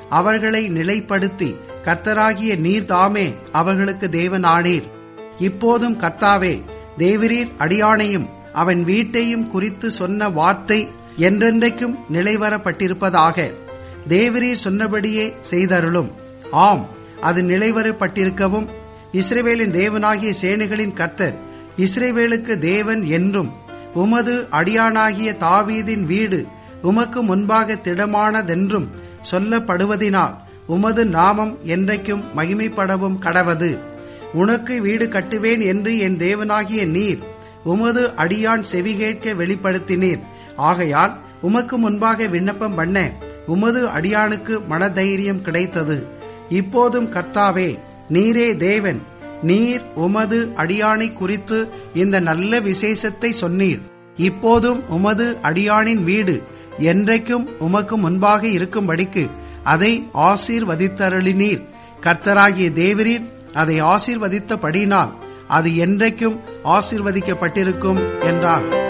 அவர்களை நிலைப்படுத்தி கர்த்தராகிய நீர் தாமே அவர்களுக்கு தேவனானீர் இப்போதும் கர்த்தாவே தேவரீர் அடியானையும் அவன் வீட்டையும் குறித்து சொன்ன வார்த்தை என்றென்றைக்கும் நிலைவரப்பட்டிருப்பதாக தேவரீர் சொன்னபடியே செய்தருளும் ஆம் அது நிலைவரப்பட்டிருக்கவும் இஸ்ரேவேலின் தேவனாகிய சேனைகளின் கர்த்தர் இஸ்ரேவேலுக்கு தேவன் என்றும் உமது அடியானாகிய தாவீதின் வீடு உமக்கு முன்பாக திடமானதென்றும் சொல்லப்படுவதினால் உமது நாமம் என்றைக்கும் மகிமைப்படவும் கடவது உனக்கு வீடு கட்டுவேன் என்று என் தேவனாகிய நீர் உமது அடியான் செவிகேட்க வெளிப்படுத்தினீர் ஆகையால் உமக்கு முன்பாக விண்ணப்பம் பண்ண உமது அடியானுக்கு மனதைரியம் கிடைத்தது இப்போதும் கர்த்தாவே நீரே தேவன் நீர் உமது அடியானை குறித்து இந்த நல்ல விசேஷத்தை சொன்னீர் இப்போதும் உமது அடியானின் வீடு என்றைக்கும் உமக்கு முன்பாக இருக்கும்படிக்கு அதை ஆசீர்வதித்தருளினீர் கர்த்தராகிய தேவரீர் அதை ஆசீர்வதித்தபடினால் அது என்றைக்கும் ஆசீர்வதிக்கப்பட்டிருக்கும் என்றான்